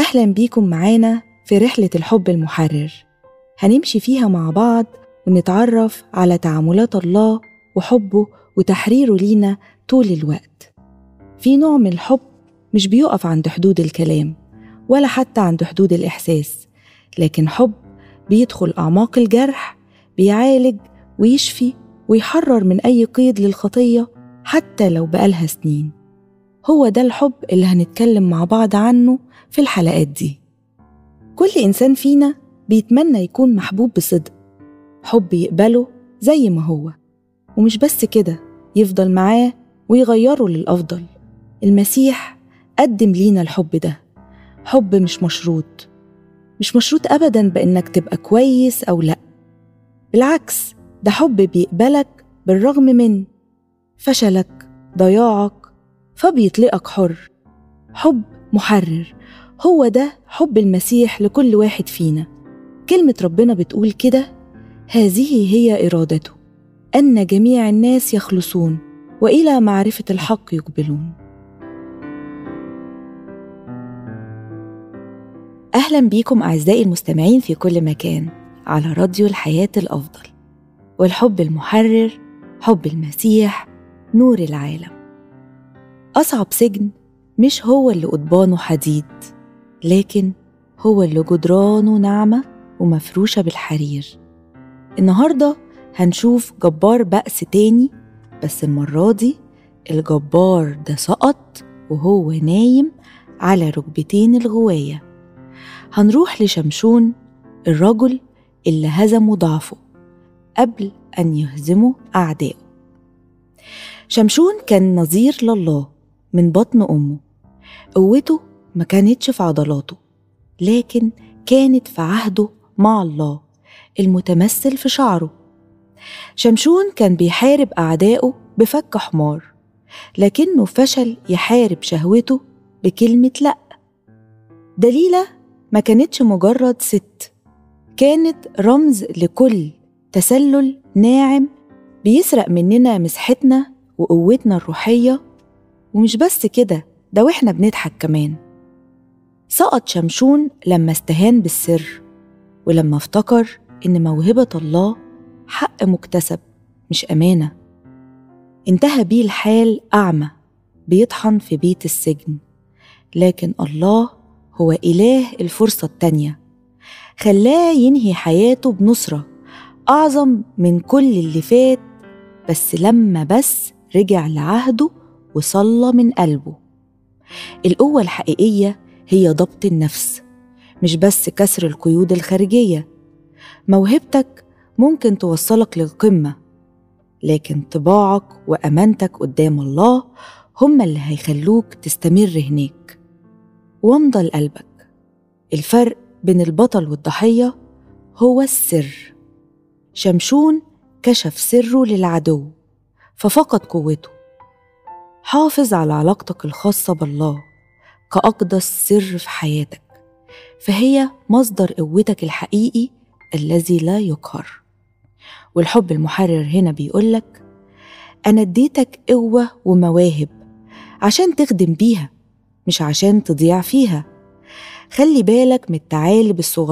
أهلا بيكم معانا في رحلة الحب المحرر هنمشي فيها مع بعض ونتعرف على تعاملات الله وحبه وتحريره لينا طول الوقت في نوع من الحب مش بيقف عند حدود الكلام ولا حتى عند حدود الإحساس لكن حب بيدخل أعماق الجرح بيعالج ويشفي ويحرر من أي قيد للخطية حتى لو بقالها سنين هو ده الحب اللي هنتكلم مع بعض عنه في الحلقات دي كل إنسان فينا بيتمنى يكون محبوب بصدق حب يقبله زي ما هو ومش بس كده يفضل معاه ويغيره للأفضل المسيح قدم لينا الحب ده حب مش مشروط مش مشروط أبدا بإنك تبقى كويس أو لأ بالعكس ده حب بيقبلك بالرغم من فشلك ضياعك فبيطلقك حر حب محرر هو ده حب المسيح لكل واحد فينا كلمة ربنا بتقول كده هذه هي إرادته أن جميع الناس يخلصون وإلى معرفة الحق يقبلون أهلا بيكم أعزائي المستمعين في كل مكان على راديو الحياة الأفضل والحب المحرر حب المسيح نور العالم أصعب سجن مش هو اللي قضبانه حديد لكن هو اللي جدرانه ناعمة ومفروشة بالحرير النهاردة هنشوف جبار بأس تاني بس المرة دي الجبار ده سقط وهو نايم على ركبتين الغواية هنروح لشمشون الرجل اللي هزموا ضعفه قبل أن يهزموا أعدائه شمشون كان نظير لله من بطن أمه قوته ما كانتش في عضلاته لكن كانت في عهده مع الله المتمثل في شعره شمشون كان بيحارب أعدائه بفك حمار لكنه فشل يحارب شهوته بكلمة لأ دليلة ما كانتش مجرد ست كانت رمز لكل تسلل ناعم بيسرق مننا مسحتنا وقوتنا الروحية ومش بس كده ده واحنا بنضحك كمان سقط شمشون لما استهان بالسر ولما افتكر إن موهبة الله حق مكتسب مش أمانة انتهى بيه الحال أعمى بيطحن في بيت السجن لكن الله هو إله الفرصة التانية خلاه ينهي حياته بنصرة أعظم من كل اللي فات بس لما بس رجع لعهده وصلى من قلبه القوة الحقيقية هي ضبط النفس مش بس كسر القيود الخارجية موهبتك ممكن توصلك للقمة لكن طباعك وأمانتك قدام الله هما اللي هيخلوك تستمر هناك وامضى لقلبك الفرق بين البطل والضحية هو السر شمشون كشف سره للعدو ففقد قوته حافظ على علاقتك الخاصة بالله كأقدس سر في حياتك فهي مصدر قوتك الحقيقي الذي لا يقهر والحب المحرر هنا بيقولك أنا اديتك قوة ومواهب عشان تخدم بيها مش عشان تضيع فيها خلي بالك من التعالب الصغيرة